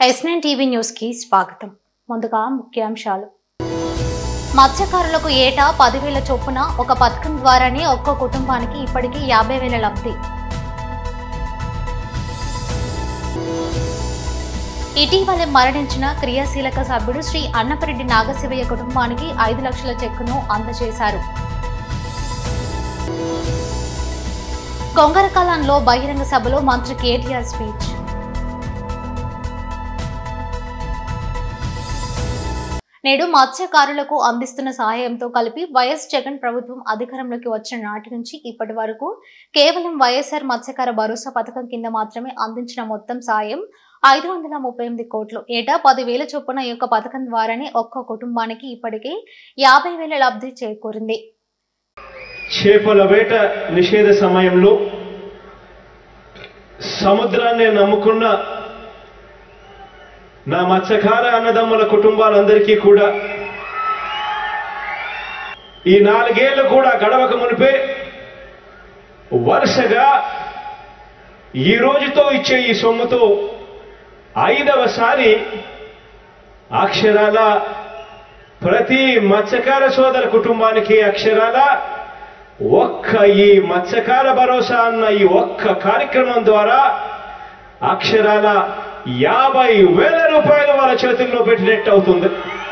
Yes nine TV news కి స్వాగతం ముందుగా ముఖ్యాంశాలు మత్స్యకారులకు ఏటా పదివేల చొప్పున ఒక పథకం ద్వారానే ఒక్కో కుటుంబానికి ఇప్పటికీ యాభై వేల లబ్ధి ఇటీవలే మరణించిన క్రియాశీలక సభ్యుడు శ్రీ అన్నపరెడ్డి నాగశివయ్య కుటుంబానికి ఐదు లక్షల చెక్కును అందజేశారు కొంగరకాలంలో బహిరంగ సభలో మంత్రి కేటీఆర్ స్పీచ్ నేడు మత్స్యకారులకు అందిస్తున్న సహాయంతో కలిపి వైఎస్ జగన్ ప్రభుత్వం అధికారంలోకి వచ్చిన నాటి నుంచి ఇప్పటి వరకు కేవలం వైఎస్ఆర్ మత్స్యకార భరోసా పథకం కింద మాత్రమే అందించిన మొత్తం సాయం ఐదు వందల ముప్పై ఎనిమిది కోట్లు ఏటా పదివేల చొప్పున ఈ యొక్క పథకం ద్వారానే ఒక్క కుటుంబానికి ఇప్పటికే యాభై వేల లబ్ధి చేకూరింది చేపల వేట నిషేధ సమయంలో సముద్రాన్ని నమ్ముకున్న నా మత్స్యకార అన్నదమ్ముల కుటుంబాలందరికీ కూడా ఈ నాలుగేళ్లు కూడా గడవక మునిపే వరుసగా ఈ రోజుతో ఇచ్చే ఈ సొమ్ముతో ఐదవసారి అక్షరాల ప్రతి మత్స్యకార సోదర కుటుంబానికి అక్షరాల ఒక్క ఈ మత్స్యకార భరోసా అన్న ఈ ఒక్క కార్యక్రమం ద్వారా అక్షరాల యాభై వేల రూపాయలు వాళ్ళ చేతుల్లో పెట్టినట్టు అవుతుంది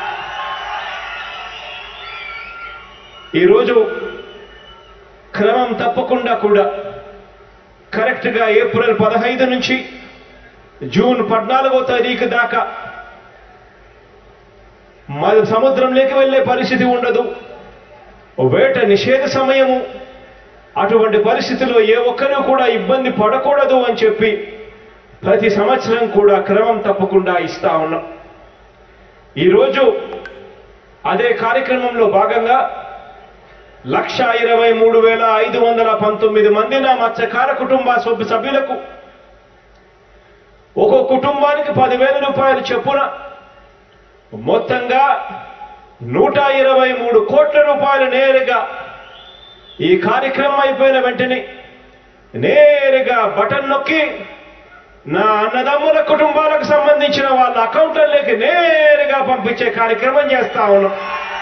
ఈరోజు క్రమం తప్పకుండా కూడా కరెక్ట్గా ఏప్రిల్ పదహైదు నుంచి జూన్ పద్నాలుగో తారీఖు దాకా మన సముద్రంలోకి వెళ్ళే పరిస్థితి ఉండదు వేట నిషేధ సమయము అటువంటి పరిస్థితిలో ఏ ఒక్కరూ కూడా ఇబ్బంది పడకూడదు అని చెప్పి ప్రతి సంవత్సరం కూడా క్రమం తప్పకుండా ఇస్తా ఉన్నాం ఈరోజు అదే కార్యక్రమంలో భాగంగా లక్ష ఇరవై మూడు వేల ఐదు వందల పంతొమ్మిది మంది నా మత్స్యకార కుటుంబ సభ్యు సభ్యులకు ఒక్కో కుటుంబానికి పదివేల రూపాయలు చెప్పున మొత్తంగా నూట ఇరవై మూడు కోట్ల రూపాయలు నేరుగా ఈ కార్యక్రమం అయిపోయిన వెంటనే నేరుగా బటన్ నొక్కి నా అన్నదమ్ముల కుటుంబాలకు సంబంధించిన వాళ్ళ అకౌంట్లలోకి నేరుగా పంపించే కార్యక్రమం చేస్తా ఉన్నాం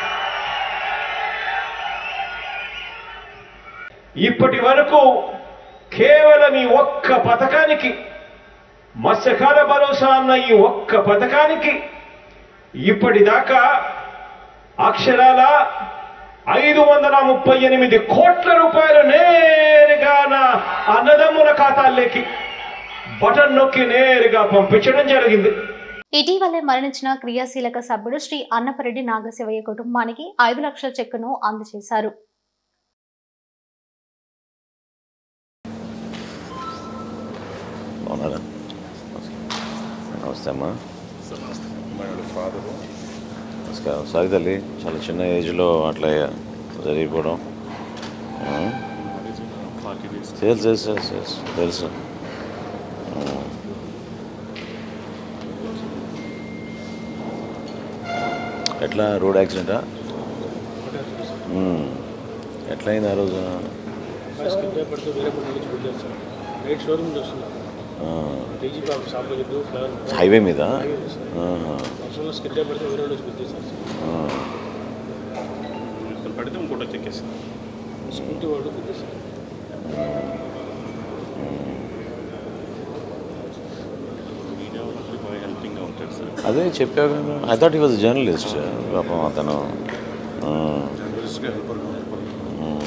ఇప్పటి వరకు కేవలం ఈ ఒక్క పథకానికి మత్స్యకార భరోసా అన్న ఈ ఒక్క పథకానికి ఇప్పటిదాకా అక్షరాల ఐదు వందల ముప్పై ఎనిమిది కోట్ల రూపాయలు నేరుగా నా అన్నదమ్ముల ఖాతాల్లోకి బటన్ నొక్కి నేరుగా పంపించడం జరిగింది ఇటీవలే మరణించిన క్రియాశీలక సభ్యుడు శ్రీ అన్నపరెడ్డి నాగశివయ్య కుటుంబానికి ఐదు లక్షల చెక్కును అందజేశారు బాగున్నారా నమస్తే అమ్మా ఫాదరు నమస్కారం సారీ తల్లి చాలా చిన్న ఏజ్లో అట్లా జరిగిపోవడం ఆ? ఫార్టీ డేస్ తెలుసు తెలుసు తెలుసు తెలుసు తెలుసు ఆ. ఎట్లా రోడ్ యాక్సిడెంటా ఉమ్. ఎట్లా అయింది ఆ రోజు స్కిప్ పడుతూ వేరే పని నుంచి వెళ్ళారు సార్ రైట్ షోరూమ్ చూస్తున్నారు ఆ. DGP office opposite flower highway మీద హైవే సార్ ఆహా. వర్షంలో స్కిప్ పడితే వేరే రోజు గుర్తిస్తారు సార్ ఆ. ఇక్కడ పడితే ఇంకోటి చెక్కేస్తాను స్కూటీ వాడు గుర్తిస్తారు మీడియా వాళ్ళకి బాగా హెల్పింగ్గా ఉంటాడు సార్ అదే చెప్పావు కదా I thought he was journalist పాపం అతను ఆ. జర్నలిస్ట్గా హెల్పర్గా ఉంటాడు ఉమ్.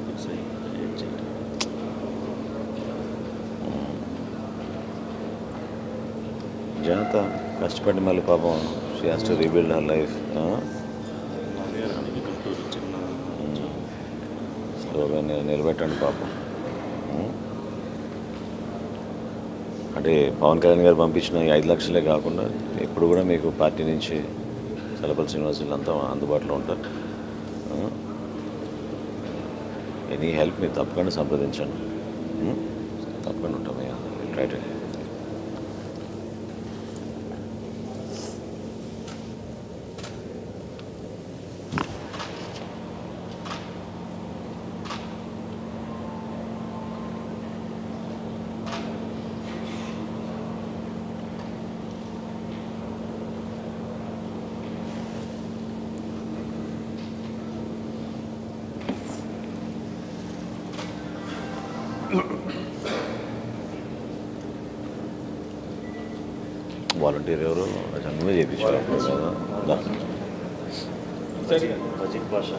జనత కష్టపడి మళ్ళీ పాపం she has to rebuild her life అదే రానికి గుంటూరు చిన్న స్లోగా ని- నిలబెట్టండి పాపం ఉమ్. అంటే పవన్ కళ్యాణ్ గారు పంపించిన ఈ ఐదు లక్షలే కాకుండా ఎప్పుడు కూడా మీకు పార్టీ నుంచి చలపల్లి శ్రీనివాసులు అంతా అందుబాటులో ఉంటారు ఎనీ హెల్ప్ మీరు తప్పకుండా సంప్రదించండి ఉమ్? తప్పకుండా ఉంటామయ్యా రైట్ వాలంటీర్ ఎవరు అది నువ్వే చేయించావు అప్పుడు కదా దా. అజిత్ భాష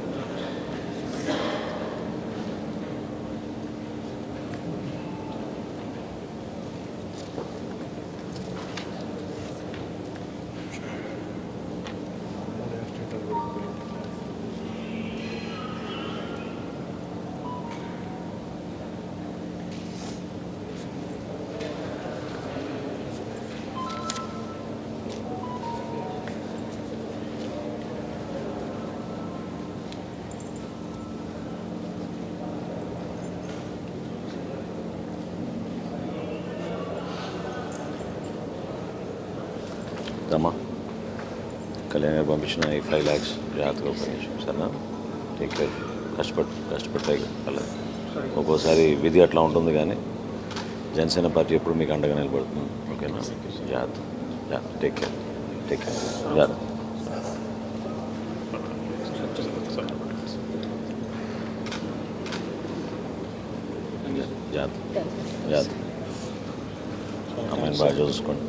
రమ్మా కళ్యాణ్ గారు పంపించిన ఈ ఫైవ్ ల్యాక్స్ జాగ్రత్తగా ఉపయోగించు సరేనా టేక్ కేర్ కష్టపడు కష్టపడతాయి అలా ఒక్కోసారి విధి అట్లా ఉంటుంది కానీ జనసేన పార్టీ ఎప్పుడు మీకు అండగా నిలబడుతుంది ఓకేనా జాగ్రత్త జాగ్రత్త టేక్ కేర్ టేక్ కేర్ జాగ్రత్త జాగ్రత్త జాగ్రత్త అమ్మాయిని బాగా చూసుకోండి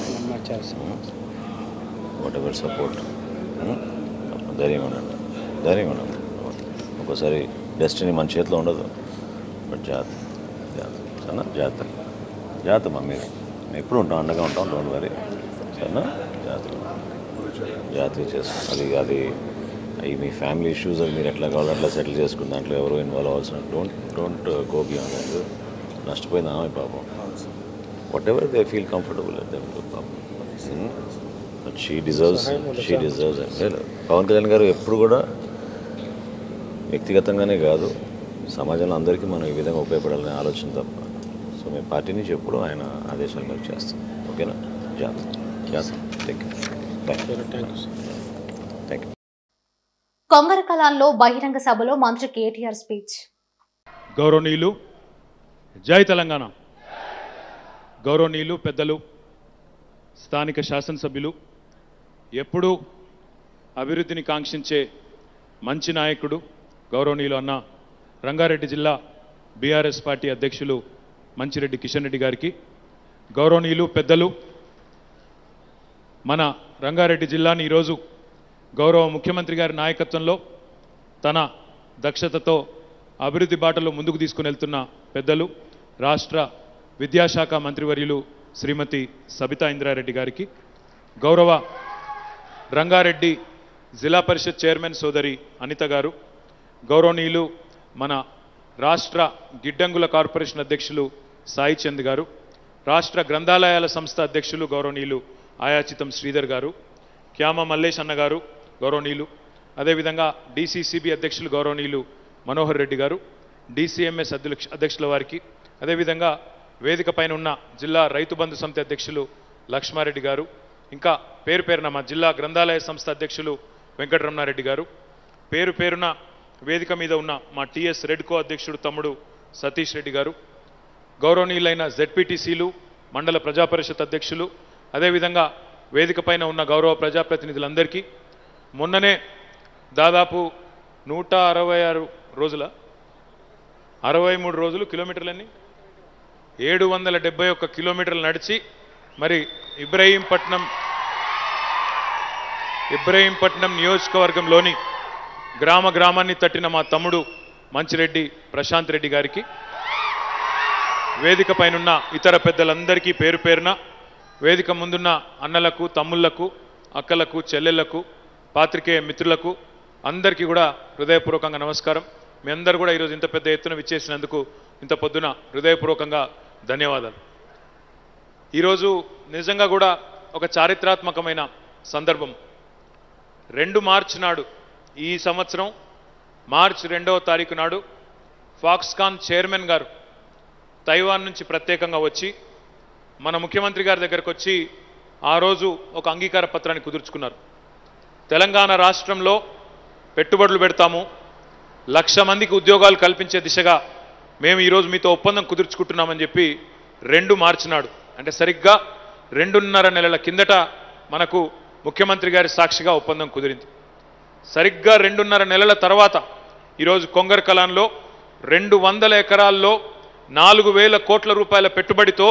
వాట్ ఎవర్ సపోర్ట్ ధైర్యం ఉండండి ధైర్యం ఉండండి ఒక్కోసారి డెస్టినీ మన చేతిలో ఉండదు బట్ జాగ్రత్త జాగ్రత్త సరేనా జాగ్రత్త జాగ్రత్త మా మీరు మేము ఎప్పుడు ఉంటాం అండగా ఉంటాం డోంట్ వరీ సరేనా జాగ్రత్త జాగ్రత్తగా చేస్తాం అది అది అవి మీ ఫ్యామిలీ ఇష్యూస్ అవి మీరు ఎట్లా కావాలో అట్లా సెటిల్ చేసుకుని దాంట్లో ఎవరు ఇన్వాల్వ్ అవ్వాల్సిన don't don't go beyond that నష్టపోయింది ఆమె పాపం whatever they feel comfortable పాపం but she deserves she deserves లేదు పవన్ కళ్యాణ్ గారు ఎప్పుడు కూడా వ్యక్తిగతంగానే కాదు సమాజంలో అందరికీ మనం ఈ విధంగా ఉపయోగపడాలనే ఆలోచన తప్ప సో మేము పార్టీ నుంచి ఎప్పుడు ఆయన ఆదేశాల మేరకు చేస్తాం ఓకేనా జాగ్రత్త జాగ్రత్త thank you bye thank you sir thank you కొంగరకలాన్లో బహిరంగ సభలో మంత్రి కేటీఆర్ స్పీచ్ గౌరవనీయులు జై తెలంగాణ గౌరవనీయులు పెద్దలు స్థానిక శాసనసభ్యులు ఎప్పుడూ అభివృద్ధిని కాంక్షించే మంచి నాయకుడు గౌరవనీయులు అన్న రంగారెడ్డి జిల్లా బీఆర్ఎస్ పార్టీ అధ్యక్షులు మంచిరెడ్డి కిషన్ రెడ్డి గారికి గౌరవనీయులు పెద్దలు మన రంగారెడ్డి జిల్లాని ఈరోజు గౌరవ ముఖ్యమంత్రి గారి నాయకత్వంలో తన దక్షతతో అభివృద్ధి బాటలో ముందుకు తీసుకుని వెళ్తున్న పెద్దలు రాష్ట్ర విద్యాశాఖ మంత్రివర్యులు శ్రీమతి సబితా ఇంద్రారెడ్డి గారికి గౌరవ రంగారెడ్డి జిల్లా పరిషత్ చైర్మన్ సోదరి అనిత గారు గౌరవనీయులు మన రాష్ట్ర గిడ్డంగుల కార్పొరేషన్ అధ్యక్షులు సాయి చంద్ గారు రాష్ట్ర గ్రంథాలయాల సంస్థ అధ్యక్షులు గౌరవనీయులు ఆయాచితం శ్రీధర్ గారు క్యామ మల్లేష్ అన్న గారు గౌరవనీయులు అదేవిధంగా డీసీసీబీ అధ్యక్షులు గౌరవనీయులు మనోహర్ రెడ్డి గారు డీసీఎంఎస్ అధ్యక్ష అధ్యక్షుల వారికి అదేవిధంగా వేదిక పైన ఉన్న జిల్లా రైతు బంధు సమితి అధ్యక్షులు లక్ష్మారెడ్డి గారు ఇంకా పేరు పేరున మా జిల్లా గ్రంథాలయ సంస్థ అధ్యక్షులు వెంకటరమణారెడ్డి గారు పేరు పేరున వేదిక మీద ఉన్న మా టీఎస్ రెడ్కో అధ్యక్షుడు తమ్ముడు సతీష్ రెడ్డి గారు గౌరవనీయులైన జెడ్పీటీసీలు మండల ప్రజాపరిషత్ అధ్యక్షులు అదేవిధంగా వేదిక పైన ఉన్న గౌరవ ప్రజాప్రతినిధులందరికీ మొన్ననే దాదాపు నూట అరవై ఆరు రోజుల అరవై మూడు రోజులు కిలోమీటర్లన్నీ ఏడు వందల డెబ్బై ఒక్క కిలోమీటర్లు నడిచి మరి ఇబ్రహీంపట్నం ఇబ్రహీంపట్నం నియోజకవర్గంలోని గ్రామ గ్రామాన్ని తట్టిన మా తమ్ముడు మంచిరెడ్డి ప్రశాంత్ రెడ్డి గారికి వేదిక పైనున్న ఇతర పెద్దలందరికీ పేరు పేరున వేదిక ముందున్న అన్నలకు తమ్ముళ్లకు అక్కలకు చెల్లెళ్లకు పాత్రికేయ మిత్రులకు అందరికీ కూడా హృదయపూర్వకంగా నమస్కారం మీ అందరూ కూడా ఈరోజు ఇంత పెద్ద ఎత్తున విచ్చేసినందుకు ఇంత పొద్దున హృదయపూర్వకంగా ధన్యవాదాలు ఈరోజు నిజంగా కూడా ఒక చారిత్రాత్మకమైన సందర్భం రెండు మార్చి నాడు ఈ సంవత్సరం మార్చ్ రెండవ తారీఖు నాడు ఫాక్స్కాన్ చైర్మన్ గారు తైవాన్ నుంచి ప్రత్యేకంగా వచ్చి మన ముఖ్యమంత్రి గారి దగ్గరకు వచ్చి ఆ రోజు ఒక అంగీకార పత్రాన్ని కుదుర్చుకున్నారు తెలంగాణ రాష్ట్రంలో పెట్టుబడులు పెడతాము లక్ష మందికి ఉద్యోగాలు కల్పించే దిశగా మేము ఈరోజు మీతో ఒప్పందం కుదుర్చుకుంటున్నామని చెప్పి రెండు మార్చి నాడు అంటే సరిగ్గా రెండున్నర నెలల కిందట మనకు ముఖ్యమంత్రి గారి సాక్షిగా ఒప్పందం కుదిరింది సరిగ్గా రెండున్నర నెలల తర్వాత ఈరోజు కొంగర్ కలాన్లో రెండు వందల ఎకరాల్లో నాలుగు వేల కోట్ల రూపాయల పెట్టుబడితో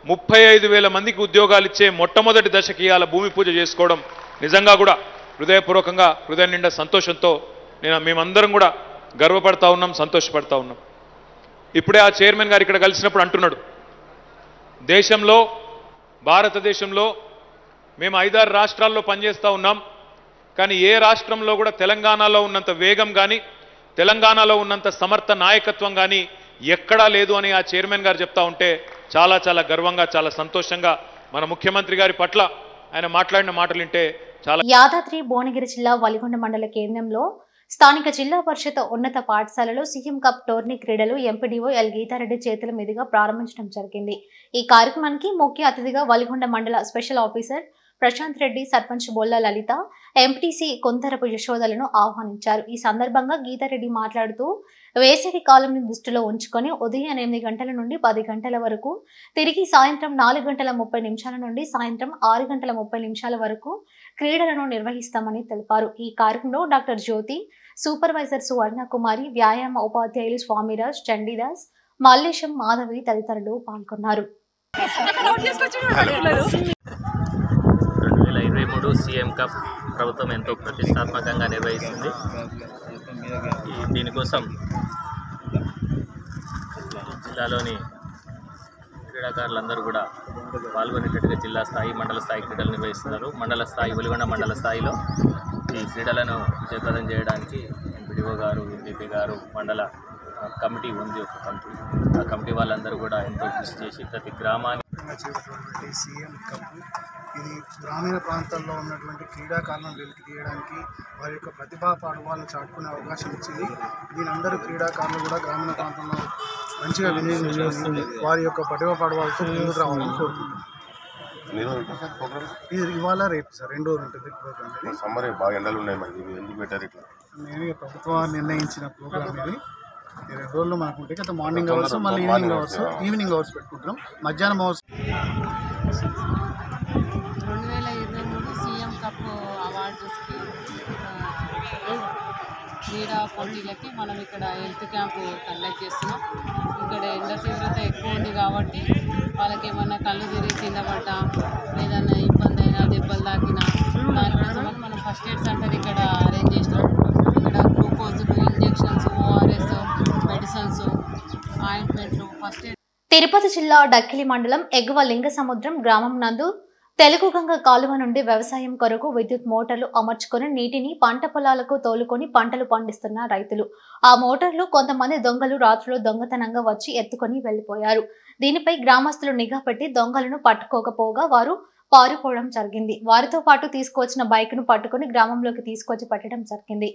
ముప్పై ఐదు వేల మందికి ఉద్యోగాలు ఇచ్చే మొట్టమొదటి దశకి ఇవాళ భూమి పూజ చేసుకోవడం నిజంగా కూడా హృదయపూర్వకంగా హృదయం నిండా సంతోషంతో నేను మేమందరం కూడా గర్వపడతా ఉన్నాం సంతోషపడతా ఉన్నాం ఇప్పుడే ఆ చైర్మన్ గారు ఇక్కడ కలిసినప్పుడు అంటున్నాడు దేశంలో భారతదేశంలో మేము ఐదారు రాష్ట్రాల్లో పనిచేస్తూ ఉన్నాం కానీ ఏ రాష్ట్రంలో కూడా తెలంగాణలో ఉన్నంత వేగం కానీ తెలంగాణలో ఉన్నంత సమర్థ నాయకత్వం కానీ ఎక్కడా లేదు అని ఆ చైర్మన్ గారు చెప్తా ఉంటే చాలా చాలా గర్వంగా చాలా సంతోషంగా మన ముఖ్యమంత్రి గారి పట్ల ఆయన మాట్లాడిన మాటలు వింటే చాలా యాదాద్రి భువనగిరి జిల్లా వలిగొండ మండల కేంద్రంలో స్థానిక జిల్లా పరిషత్ ఉన్నత పాఠశాలలో సీఎం కప్ టోర్నీ క్రీడలు ఎంపీడీఓ ఎల్ గీతారెడ్డి చేతుల మీదుగా ప్రారంభించడం జరిగింది ఈ కార్యక్రమానికి ముఖ్య అతిథిగా వలిగొండ మండల special officer Prashant Reddy sarpanch Bolla Lalitha MPTC Kontharapu యశోదలను ఆహ్వానించారు ఈ సందర్భంగా గీతారెడ్డి మాట్లాడుతూ వేసవి కాలంని దృష్టిలో ఉంచుకొని ఉదయం ఎనిమిది గంటల నుండి పది గంటల వరకు తిరిగి సాయంత్రం నాలుగు గంటల ముప్పై నిమిషాల నుండి సాయంత్రం ఆరు గంటల ముప్పై నిమిషాల వరకు క్రీడలను నిర్వహిస్తామని తెలిపారు ఈ కార్యక్రమంలో డాక్టర్ జ్యోతి సూపర్వైజర్ సువర్ణ కుమారి వ్యాయామ ఉపాధ్యాయులు స్వామిరాజ్ చండీదాస్ మల్లేశం మాధవి తదితరులు పాల్గొన్నారు రెండు వేల ఇరవై మూడు సీఎం కప్ ప్రభుత్వం ఎంతో ప్రతిష్టాత్మకంగా నిర్వహిస్తుంది ఈ దీనికోసం జిల్లాలోని క్రీడాకారులందరూ కూడా పాల్గొనేటట్టుగా జిల్లా స్థాయి మండల స్థాయి క్రీడలు నిర్వహిస్తున్నారు మండల స్థాయి వెలుగొండ మండల స్థాయిలో ఈ క్రీడలను విజయప్రదం చేయడానికి ఎంపీడీఓ గారు ఎంపీపీ గారు మండల ఆ, కమిటీ ఉంది ఒక కమిటీ ఆ కమిటీ వాళ్ళందరూ కూడా ఎంతో కృషి చేసి ప్రతి గ్రామాన్ని వ్యాప్తంగా చేపట్టినటువంటి సీఎం కప్ ఇది గ్రామీణ ప్రాంతాల్లో ఉన్నటువంటి క్రీడాకారులను వెలికి తీయడానికి వారి యొక్క ప్రతిభా పాఠవాలను చాటుకునే అవకాశం ఇచ్చింది దీని అందరూ క్రీడాకారులు కూడా గ్రామీణ ప్రాంతంలో మంచిగా వినియోగించుకొని వారి యొక్క ప్రతిభా పాఠవాలతో ముందుకు రావాలని కోరుకుంటున్నాను ఇది ఇవాళ రేపు సార్ రెండు రోజులు ఉంటుంది ప్రోగ్రామ్ ఇది సమ్మర్ బాగా ఎండలు ఉన్నాయి మరి ఇవి ఎందుకు పెట్టారు ఇట్లా మేము ఇక ప్రభుత్వం నిర్ణయించిన ప్రోగ్రామ్ ఇది ఈ రెండు రోజులు మనకు ఉంటాయి కదా మార్నింగ్ అవర్స్ మళ్ళీ ఈవినింగ్ అవర్స్ ఈవినింగ్ అవర్స్ పెట్టుకుంటున్నాం మధ్యాహ్నం అవర్స్ రెండు వేల ఇరవై మూడు సీఎం కప్ అవార్డ్స్కి ఆ, క్రీడా పోటీలకి మనం ఇక్కడ హెల్త్ క్యాంపు కండక్ట్ చేస్తున్నాం ఇక్కడ ఎండ తీవ్రత ఎక్కువ ఉంది కాబట్టి వాళ్ళకి ఏమన్నా కళ్ళు తిరిగి కింద పడ్డా ఏదైనా ఇబ్బంది అయినా దెబ్బలు తాకినా దానికోసమని మనం ఫస్ట్ ఎయిడ్ సెంటర్ ఇక్కడ అరేంజ్ చేసినాం ఇక్కడ గ్లూకోజులు ఇంజెక్షన్స్ ఓఆర్ఎస్ మెడిసిన్స్ ఆయింట్మెంట్లు ఫస్ట్ ఎయిడ్ తిరుపతి జిల్లా డక్కిలి మండలం ఎగువ లింగ సముద్రం గ్రామం నందు తెలుగు గంగ కాలువ నుండి వ్యవసాయం కొరకు విద్యుత్ మోటార్లు అమర్చుకొని నీటిని పంట పొలాలకు తోలుకొని పంటలు పండిస్తున్న రైతులు ఆ మోటార్లు కొంతమంది దొంగలు రాత్రులు దొంగతనంగా వచ్చి ఎత్తుకొని వెళ్లిపోయారు దీనిపై గ్రామస్తులు నిఘా పెట్టి దొంగలను పట్టుకోకపోగా వారు పారిపోవడం జరిగింది వారితో పాటు తీసుకువచ్చిన బైక్ ను పట్టుకొని గ్రామంలోకి తీసుకొచ్చి పెట్టడం జరిగింది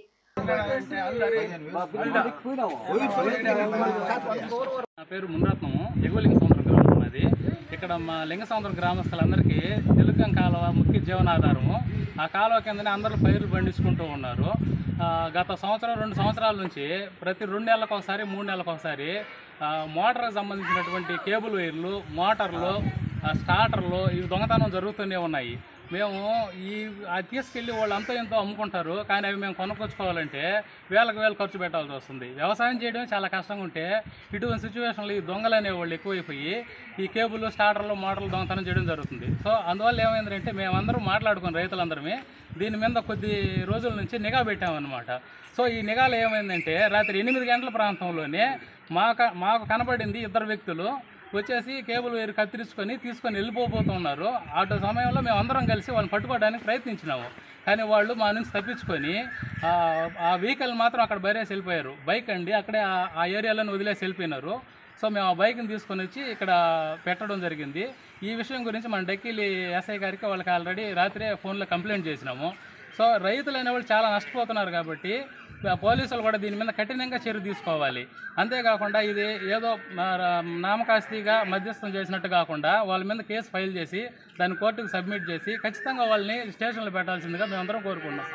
నా పేరు మునరత్నము ఎగువ లింగ సముద్రం గ్రామం అది ఇక్కడ మా లింగ సముద్రం గ్రామస్తులందరికీ తెలుగం కాలువ ముఖ్య జీవనాధారము ఆ కాలువ కిందనే అందరూ పైర్లు పండించుకుంటూ ఉన్నారు ఆ, గత సంవత్సరం రెండు సంవత్సరాల నుంచి ప్రతి రెండు నెలలకు ఒకసారి మూడు నెలలకు ఒకసారి ఆ, మోటార్కి సంబంధించినటువంటి కేబుల్ వైర్లు మోటార్లు ఆ, స్టార్టర్లు ఇవి దొంగతనం జరుగుతూనే ఉన్నాయి మేము ఈ అది తీసుకెళ్ళి వాళ్ళు అంతా ఎంతో అమ్ముకుంటారు కానీ అవి మేము కొనుక్కొచ్చుకోవాలంటే వేలకు వేలు ఖర్చు పెట్టాల్సి వస్తుంది వ్యవసాయం చేయడం చాలా కష్టంగా ఉంటే ఇటువంటి సిచ్యువేషన్లో ఈ దొంగలు అనేవాళ్ళు ఎక్కువైపోయి ఈ కేబుల్ స్టార్టర్లు మోటార్లు దొంగతనం చేయడం జరుగుతుంది సో అందువల్ల ఏమైందంటే మేమందరం మాట్లాడుకుని రైతులందరమే దీని మీద కొద్ది రోజుల నుంచి నిఘా పెట్టామన్నమాట సో ఈ నిఘాలో ఏమైందంటే రాత్రి ఎనిమిది గంటల ప్రాంతంలోనే మాకు మాకు కనబడింది ఇద్దరు వ్యక్తులు వచ్చేసి కేబుల్ వైర్ కత్తిరించుకొని తీసుకొని వెళ్ళిపోబోతున్నారు అటు సమయంలో మేము అందరం కలిసి వాళ్ళని పట్టుకోవడానికి ప్రయత్నించినాము కానీ వాళ్ళు మా నుంచి తప్పించుకొని ఆ, ఆ వెహికల్ మాత్రం అక్కడ బయరేసి వెళ్ళిపోయారు బైక్ అండి అక్కడే ఆ- ఆ ఏరియాలోనే వదిలేసి వెళ్ళిపోయినారు సో మేము ఆ బైక్ని తీసుకొని వచ్చి ఇక్కడ పెట్టడం జరిగింది ఈ విషయం గురించి మన డక్కిలి ఎస్ఐ గారికి వాళ్ళకి ఆల్రెడీ రాత్రే ఫోన్లో కంప్లైంట్ చేసినాము సో రైతులు అనేవాళ్ళు చాలా నష్టపోతున్నారు కాబట్టి ఆ పోలీసులు కూడా దీని మీద కఠినంగా చర్య తీసుకోవాలి అంతేకాకుండా ఇది ఏదో నా- నామకాస్తిగా మధ్యస్థం చేసినట్టు కాకుండా వాళ్ళ మీద కేసు ఫైల్ చేసి దాన్ని కోర్టుకు సబ్మిట్ చేసి ఖచ్చితంగా వాళ్ళని స్టేషన్లో పెట్టాల్సిందిగా మేమందరం కోరుకున్నాం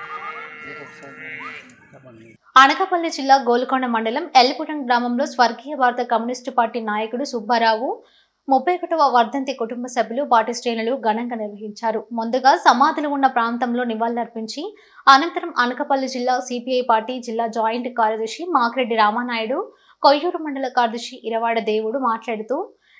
అనకాపల్లి జిల్లా గోల్కొండ మండలం ఎల్లిపురం గ్రామంలో స్వర్గీయ భారత కమ్యూనిస్టు పార్టీ నాయకుడు సుబ్బారావు ముప్పై ఒకటవ వర్ధంతి కుటుంబ సభ్యులు పార్టీ శ్రేణులు ఘనంగా నిర్వహించారు ముందుగా సమాధులు ఉన్న ప్రాంతంలో నివాళులర్పించి అనంతరం అనకాపల్లి జిల్లా సిపిఐ పార్టీ జిల్లా జాయింట్ కార్యదర్శి మాకిరెడ్డి రామానాయుడు కొయ్యూరు మండల కార్యదర్శి ఇరవాడ దేవుడు మాట్లాడుతూ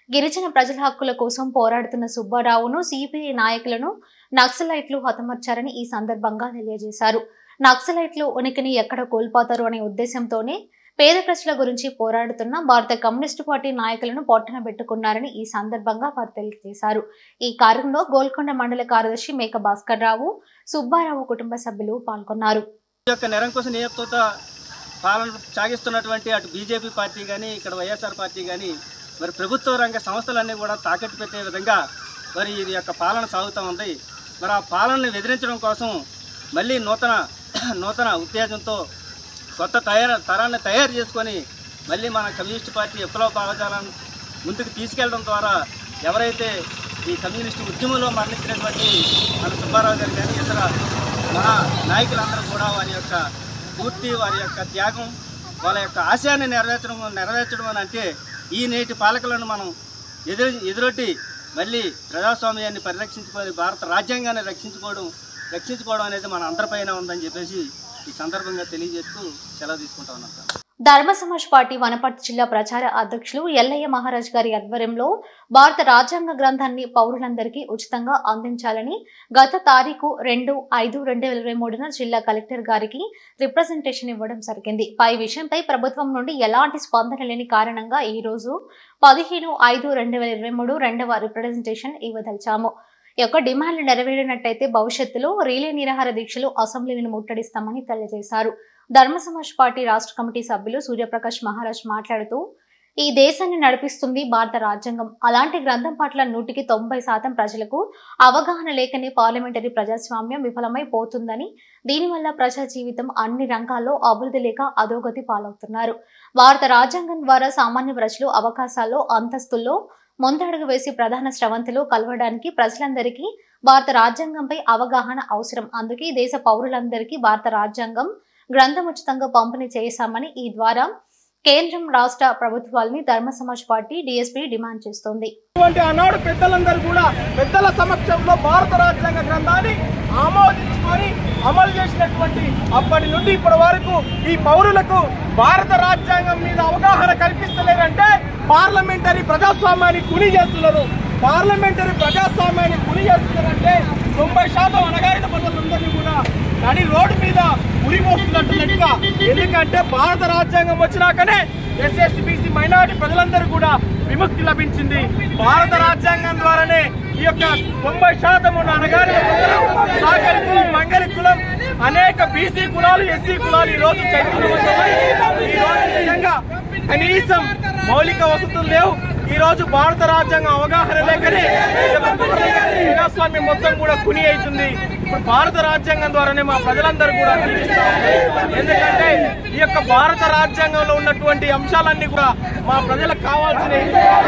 గిరిజన ప్రజల హక్కుల కోసం పోరాడుతున్న సుబ్బారావును సిపిఐ నాయకులను నక్సలైట్లు హతమర్చారని ఈ సందర్భంగా తెలియజేశారు నక్సలైట్లు ఉనికిని ఎక్కడ కోల్పోతారు అనే ఉద్దేశంతోనే పేద ప్రజల గురించి పోరాడుతున్న భారత కమ్యూనిస్టు పార్టీ నాయకులను పొట్టన పెట్టుకున్నారని ఈ సందర్భంగా వారు తెలియజేశారు ఈ కార్యంలో గోల్కొండ మండల కార్యదర్శి మేక భాస్కర్ రావు సుబ్బారావు కుటుంబ సభ్యులు పాల్గొన్నారు ఈ యొక్క నిరంకుశ నియత్వత పాలన సాగిస్తున్నటువంటి అటు బీజేపీ పార్టీ కానీ ఇక్కడ వైఎస్ఆర్ పార్టీ కానీ మరి ప్రభుత్వ రంగ సంస్థలన్నీ కూడా తాకట్టు పెట్టే విధంగా మరి ఇది యొక్క పాలన సాగుతూ ఉంది మరి ఆ పాలనని ఎదిరించడం కోసం మళ్ళీ నూతన నూతన ఉత్తేజంతో కొత్త తయారు తరాన్ని తయారు చేసుకొని మళ్ళీ మన కమ్యూనిస్ట్ పార్టీ విప్లవ భావజాలను ముందుకు తీసుకెళ్ళడం ద్వారా ఎవరైతే ఈ కమ్యూనిస్ట్ ఉద్యమంలో మరణించినటువంటి మన సుబ్బారావు గారు కానీ ఇతర మహా నాయకులందరూ కూడా వారి యొక్క పూర్తి వారి యొక్క త్యాగం వాళ్ళ యొక్క ఆశయాన్ని నెరవేర్చడం నెరవేర్చడం అని అంటే ఈ నేటి పాలకులను మనం ఎదురు ఎదురొట్టి మళ్ళీ ప్రజాస్వామ్యాన్ని పరిరక్షించుకొని భారత రాజ్యాంగాన్ని రక్షించుకోవడం రక్షించుకోవడం అనేది మన అందరిపైన ఉందని చెప్పేసి ఈ సందర్భంగా తెలియజేస్తూ సెలవు తీసుకుంటా ఉన్నాం సార్. ధర్మ సమాజ్ పార్టీ వనపర్తి జిల్లా ప్రచార అధ్యక్షులు ఎల్లయ్య మహారాజ్ గారి ఆధ్వర్యంలో భారత రాజ్యాంగ గ్రంథాన్ని పౌరులందరికీ ఉచితంగా అందించాలని గత తారీఖు రెండు ఐదు రెండు వేల ఇరవై మూడున జిల్లా కలెక్టర్ గారికి రిప్రజెంటేషన్ ఇవ్వడం జరిగింది పై విషయంపై ప్రభుత్వం నుండి ఎలాంటి స్పందన లేని కారణంగా ఈ రోజు పదిహేను ఐదు రెండు వేల ఇరవై మూడు రెండవ రిప్రజెంటేషన్ ఇవ్వదలిచాము ఈ యొక్క డిమాండ్లు నెరవేరినట్టయితే భవిష్యత్తులో రీలే నిరాహార దీక్షలు అసెంబ్లీని ముట్టడిస్తామని తెలియజేశారు ధర్మ సమాజ్ పార్టీ రాష్ట్ర కమిటీ సభ్యులు సూర్యప్రకాష్ మహారాజ్ మాట్లాడుతూ ఈ దేశాన్ని నడిపిస్తుంది భారత రాజ్యాంగం అలాంటి గ్రంథం పట్ల నూటికి తొంభై శాతం ప్రజలకు అవగాహన లేకనే పార్లమెంటరీ ప్రజాస్వామ్యం విఫలమై పోతుందని దీనివల్ల ప్రజా జీవితం అన్ని రంగాల్లో అభివృద్ధి లేక అధోగతి పాలవుతున్నారు భారత రాజ్యాంగం ద్వారా సామాన్య ప్రజలు అవకాశాల్లో అంతస్తుల్లో ముందడుగు వేసి ప్రధాన స్రవంతిలో కలవడానికి ప్రజలందరికీ భారత రాజ్యాంగంపై అవగాహన అవసరం అందుకే దేశ పౌరులందరికీ భారత రాజ్యాంగం గ్రంథం ఉచితంగా పంపిణీ చేశామని ఈ ద్వారా కేంద్రం రాష్ట్ర ప్రభుత్వాలని ధర్మ సమాజ్ పార్టీ డిఎస్పీ డిమాండ్ చేస్తోంది ఇటువంటి ఆనాడు పెద్దలందరూ కూడా పెద్దల సమక్షంలో భారత రాజ్యాంగ గ్రంథాన్ని ఆమోదించుకొని అమలు చేసినటువంటి అప్పటి నుండి ఇప్పటి వరకు ఈ పౌరులకు భారత రాజ్యాంగం మీద అవగాహన కల్పిస్తలేరంటే పార్లమెంటరీ ప్రజాస్వామ్యాన్ని కుని చేస్తున్నారు పార్లమెంటరీ ప్రజాస్వామ్యాన్ని కుని చేస్తున్నారంటే తొంభై శాతం అణగారిన ప్రజలందరినీ కూడా నడి రోడ్డు మీద ఉరిమోస్తున్నట్టు లెక్క ఎందుకంటే భారత రాజ్యాంగం వచ్చినాకనే ఎస్ఎస్టీ బీసీ మైనారిటీ ప్రజలందరూ కూడా విముక్తి లభించింది భారత రాజ్యాంగం ద్వారానే ఈ యొక్క తొంభై శాతం ఉన్న అనగారిన ప్రజలు సాగరి కులం మంగళి కులం అనేక బీసీ కులాలు ఎస్సీ కులాలు ఈ రోజు చైతన్యవంతమై ఈ రోజు నిజంగా కనీసం మౌలిక వసతులు లేవు ఈ రోజు భారత రాజ్యాంగం అవగాహన లేకనే ఈ యొక్క ప్రజాస్వామ్యం మొత్తం కూడా కుని అవుతుంది ఇప్పుడు భారత రాజ్యాంగం ద్వారానే మా ప్రజలందరూ కూడా జీవిస్తా ఉన్నారు. ఎందుకంటే ఈ యొక్క భారత రాజ్యాంగంలో ఉన్నటువంటి అంశాలన్నీ కూడా మా ప్రజలకు కావాల్సినవి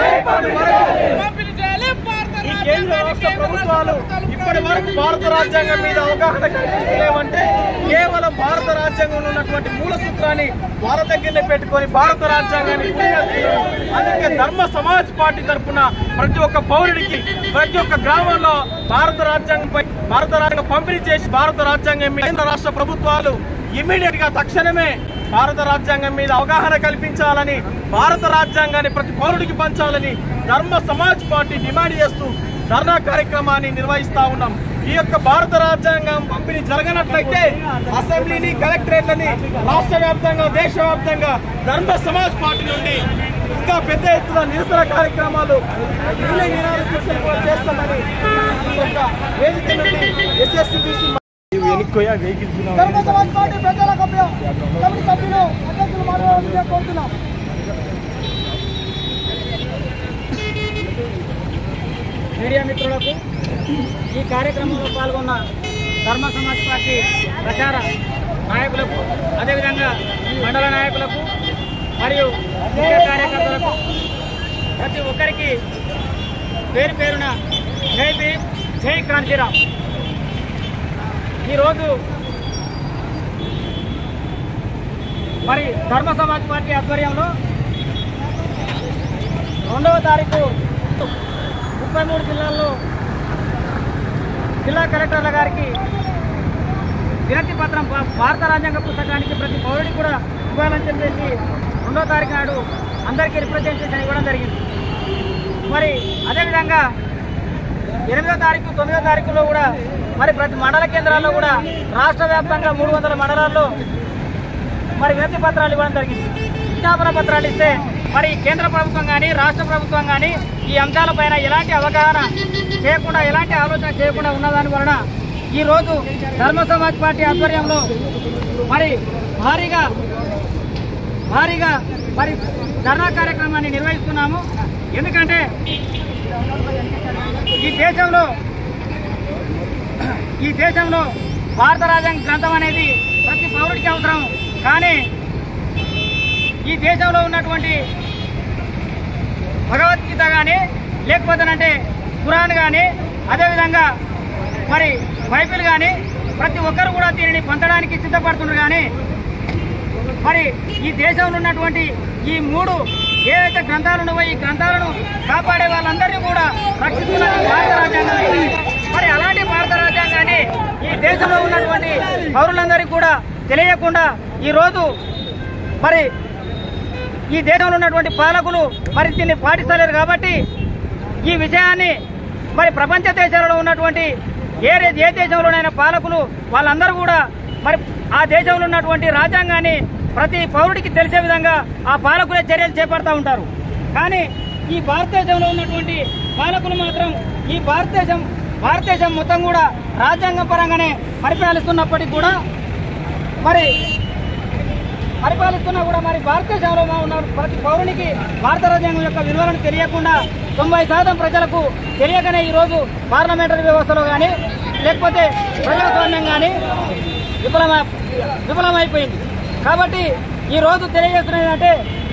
ఈ కేంద్ర రాష్ట్ర ప్రభుత్వాలు ఇప్పటి వరకు భారత రాజ్యాంగం మీద అవగాహన కల్పిస్తలేమంటే కేవలం భారత రాజ్యాంగంలో ఉన్నటువంటి మూల సూత్రాన్ని వాళ్ళ దగ్గరనే పెట్టుకొని భారత రాజ్యాంగాన్ని కుదిరేస్తున్నారు. అందుకే ధర్మ సమాజ్ పార్టీ తరఫున ప్రతి ఒక్క పౌరుడికి ప్రతి ఒక్క గ్రామంలో భారత రాజ్యాంగంపై భారత రాజ్యాంగం పంపిణీ చేసి భారత రాజ్యాంగం మీద కేంద్ర రాష్ట్ర ప్రభుత్వాలు ఇమ్మీడియట్ గా తక్షణమే భారత రాజ్యాంగం మీద అవగాహన కల్పించాలని భారత రాజ్యాంగాన్ని ప్రతి పౌరుడికి పంచాలని ధర్మ సమాజ్ పార్టీ డిమాండ్ చేస్తూ ధర్నా కార్యక్రమాన్ని నిర్వహిస్తా ఉన్నాం ఈ యొక్క భారత రాజ్యాంగం పంపిణీ జరగనట్లయితే అసెంబ్లీని కలెక్టరేట్లని రాష్ట్ర వ్యాప్తంగా దేశవ్యాప్తంగా ధర్మ సమాజ్ పార్టీ నుండి ఇంకా పెద్ద ఎత్తున నిరసన కార్యక్రమాలు రిలే నిరాహార దీక్షలు కూడా చేస్తామని ఈ యొక్క వేదిక నుండి ఎస్ఎస్టీబీసీ ధర్మ సమాజ్ పార్టీ ప్రజల కమిటీ సభ్యులు అధ్యక్షులు మాట్లాడాలని కోరుతున్నాం మీడియా మిత్రులకు ఈ కార్యక్రమంలో పాల్గొన్న ధర్మ సమాజ్ పార్టీ ప్రచార నాయకులకు అదేవిధంగా మండల నాయకులకు మరియు ముఖ్య కార్యకర్తలకు ప్రతి ఒక్కరికి పేరు పేరున జై భీమ్ జై కాంచీరామ్ ఈరోజు మరి ధర్మ సమాజ్ పార్టీ ఆధ్వర్యంలో రెండవ తారీఖు ముప్పై మూడు జిల్లాల్లో జిల్లా కలెక్టర్ల గారికి వినతి పత్రం భా- భారత రాజ్యాంగ పుస్తకానికి ప్రతి పౌరుడికి కూడా ఇవ్వాలని చెప్పేసి రెండో తారీఖు నాడు అందరికీ రిప్రజెంటేషన్ ఇవ్వడం జరిగింది మరి అదేవిధంగా ఎనిమిదో తారీఖు తొమ్మిదో తారీఖులో కూడా మరి ప్రతి మండల కేంద్రాల్లో కూడా రాష్ట్ర వ్యాప్తంగా మూడు వందల మండలాల్లో మరి వినతి పత్రాలు ఇవ్వడం జరిగింది విజ్ఞాపన పత్రాలు ఇస్తే మరి కేంద్ర ప్రభుత్వం కానీ రాష్ట్ర ప్రభుత్వం కానీ ఈ అంశాలపైన ఎలాంటి అవగాహన చేయకుండా ఎలాంటి ఆలోచన చేయకుండా ఉన్నదాని వలన ఈరోజు ధర్మ సమాజ్ పార్టీ ఆధ్వర్యంలో మరి భారీగా భారీగా మరి ధర్నా కార్యక్రమాన్ని నిర్వహిస్తున్నాము ఎందుకంటే ఈ దేశంలో ఈ దేశంలో భారత రాజ్యాంగ గ్రంథం అనేది ప్రతి పౌరుడికి అవసరం కానీ ఈ దేశంలో ఉన్నటువంటి భగవద్గీత కానీ లేకపోతేనంటే ఖురాన్ కానీ అదేవిధంగా మరి బైబిల్ కానీ ప్రతి ఒక్కరు కూడా దీనిని పొందడానికి సిద్ధపడుతున్నారు కానీ మరి ఈ దేశంలో ఉన్నటువంటి ఈ మూడు ఏవైతే గ్రంథాలు ఉన్నావో ఈ గ్రంథాలను కాపాడే వాళ్ళందరినీ కూడా రక్షిస్తున్నది భారత రాజ్యాంగం మరి అలాంటి భారత రాజ్యాంగాన్ని ఈ దేశంలో ఉన్నటువంటి పౌరులందరికీ కూడా తెలియకుండా ఈరోజు మరి ఈ దేశంలో ఉన్నటువంటి పాలకులు మరి దీన్ని పాటిస్తలేరు కాబట్టి ఈ విషయాన్ని మరి ప్రపంచ దేశాలలో ఉన్నటువంటి ఏ రే- ఏ దేశంలోనైనా పాలకులు వాళ్ళందరూ కూడా మరి ఆ దేశంలో ఉన్నటువంటి రాజ్యాంగాన్ని ప్రతి పౌరుడికి తెలిసే విధంగా ఆ పాలకులే చర్యలు చేపడతా ఉంటారు కానీ ఈ భారతదేశంలో ఉన్నటువంటి పాలకులు మాత్రం ఈ భారతదేశం భారతదేశం మొత్తం కూడా రాజ్యాంగం పరంగానే పరిపాలిస్తున్నప్పటికీ కూడా మరి పరిపాలిస్తున్నా కూడా మరి భారతదేశంలో ఉన్న ప్రతి పౌరునికి భారత రాజ్యాంగం యొక్క విలువలను తెలియకుండా తొంభై శాతం ప్రజలకు తెలియకనే ఈరోజు పార్లమెంటరీ వ్యవస్థలో కానీ లేకపోతే ప్రజాస్వామ్యం కానీ విఫలమ విఫలమైపోయింది కాబట్టి ఈ రోజు తెలియజేస్తున్నది అంటే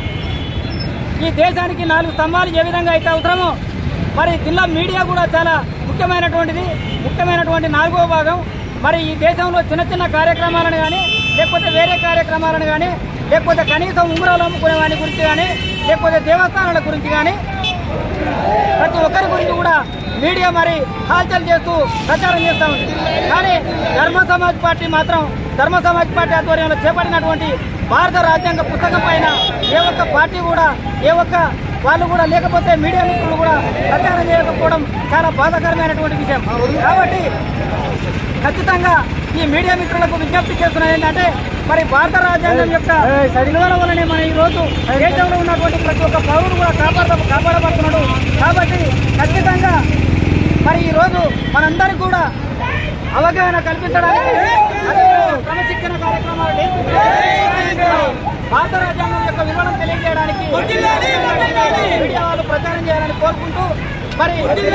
ఈ దేశానికి నాలుగు స్తంభాలు ఏ విధంగా అయితే అవసరమో మరి దీనిలో మీడియా కూడా చాలా ముఖ్యమైనటువంటిది ముఖ్యమైనటువంటి నాలుగో భాగం మరి ఈ దేశంలో చిన్న చిన్న కార్యక్రమాలను కానీ లేకపోతే వేరే కార్యక్రమాలను కానీ లేకపోతే కనీసం ఉంగరాలు అమ్ముకునే వాని గురించి కానీ లేకపోతే దేవస్థానాల గురించి కానీ ప్రతి ఒక్కరి గురించి కూడా మీడియా మరి హాల్చల్ చేస్తూ ప్రచారం చేస్తూ ఉంది కానీ ధర్మ సమాజ్ పార్టీ మాత్రం ధర్మ సమాజ్ పార్టీ ఆధ్వర్యంలో చేపట్టినటువంటి భారత రాజ్యాంగ పుస్తకం పైన ఏ ఒక్క పార్టీ కూడా ఏ ఒక్క వాళ్ళు కూడా లేకపోతే మీడియా మిత్రులు కూడా ప్రచారం చేయకపోవడం చాలా బాధాకరమైనటువంటి విషయం కాబట్టి ఖచ్చితంగా ఈ మీడియా మిత్రులకు విజ్ఞప్తి చేస్తున్నది ఏంటంటే మరి భారత రాజ్యాంగం యొక్క విలువల వల్లనే మన ఈ రోజు దేశంలో ఉన్నటువంటి ప్రతి ఒక్క పౌరుడు కూడా కాపాడ కాపాడబడుతున్నాడు కాబట్టి ఖచ్చితంగా మరి ఈ రోజు మనందరికీ కూడా అవగాహన కల్పించడానికి అదేవిధంగా క్రమశిక్షణ కార్యక్రమాలు నేర్పించడానికి భారత రాజ్యాంగం యొక్క విలువలను తెలియజేయడానికి మీడియా వాళ్ళు ప్రచారం చేయాలని కోరుకుంటూ మరి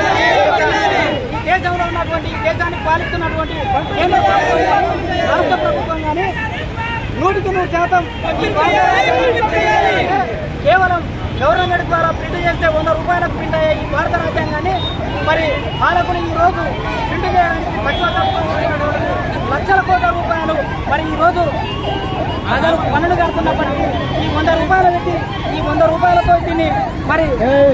ఈ దేశంలో ఉన్నటువంటి ఈ దేశాన్ని పాలిస్తున్నటువంటి కేంద్ర ప్రభుత్వం కానీ రాష్ట్ర ప్రభుత్వం కానీ నూటికి నూరు శాతం ఈ భారత రాజ్యాంగాన్ని కేవలం గవర్నమెంట్ ద్వారా ప్రింట్ చేస్తే వంద రూపాయలకు ప్రింట్ అయ్యే ఈ భారత రాజ్యాంగాన్ని మరి పాలకులు ఈ రోజు ప్రింట్ చేయడానికి లక్షల కోట్ల లక్షల కోట్ల రూపాయలు మరి ఈ రోజు ప్రజలు పన్నులు కడుతున్నప్పటికీ ఈ వంద రూపాయలు పెట్టి ఈ వంద రూపాయలతో దీన్ని మరి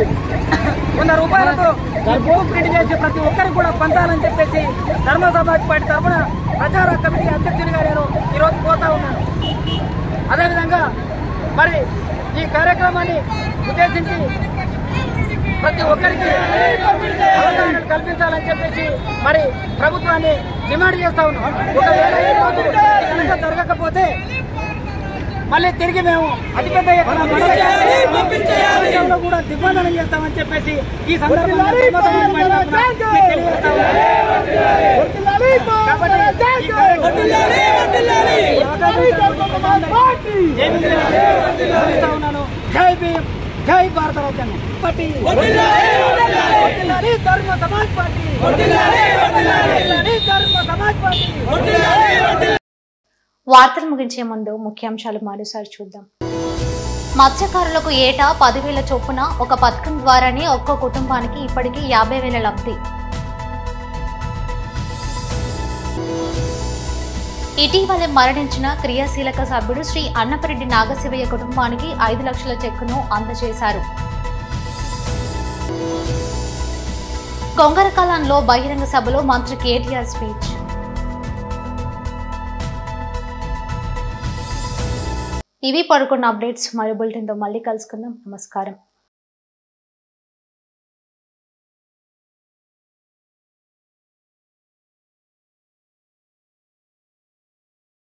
వంద రూపాయలతో ఈ బుక్ ప్రింట్ చేసి ప్రతి ఒక్కరికి కూడా పంచాలని చెప్పేసి ధర్మ సమాజ్ పార్టీ తరఫున ప్రచార కమిటీ అధ్యక్షుడిగా నేను ఈరోజు పోతా ఉన్నాను అదేవిధంగా మరి ఈ కార్యక్రమాన్ని ఉద్దేశించి ప్రతి ఒక్కరికి అవగాహన కల్పించాలని చెప్పేసి మరి ప్రభుత్వాన్ని డిమాండ్ చేస్తా ఉన్నాం ఒకవేళ ఈ రోజు ఇది కనుక జరగకపోతే మళ్ళీ తిరిగి మేము అతిపెద్ద ఎత్తున దేశంలో కూడా దిగ్బంధనం చేస్తామని చెప్పేసి ఈ సందర్భంగా ధర్మసమాజం పైన మీకు తెలియజేస్తా ఉన్నాం. కాబట్టి ఈ భావిస్తా ఉన్నాను జై భీమ్ జై భారత రాజ్యాంగం పార్టీ వర్ధిల్లాలి ధర్మ సమాజ్ పార్టీ వర్ధిల్లాలి ధర్మ సమాజ్ పార్టీ వార్తలు ముగించే ముందు ముఖ్యాంశాలు మరోసారి చూద్దాం మత్స్యకారులకు ఏటా పదివేల చొప్పున ఒక పథకం ద్వారానే ఒక్కో కుటుంబానికి ఇప్పటికీ యాభై వేల లబ్ధి ఇటీవలే మరణించిన క్రియాశీలక సభ్యుడు శ్రీ అన్నపరెడ్డి నాగశివయ్య కుటుంబానికి ఐదు లక్షల చెక్కును అందజేశారు కొంగరకాలంలో బహిరంగ సభలో మంత్రి కేటీఆర్ స్పీచ్ ఇవి పడుకున్న అప్డేట్స్ మరో బులెటిన్తో మళ్ళీ కలుసుకుందాం నమస్కారం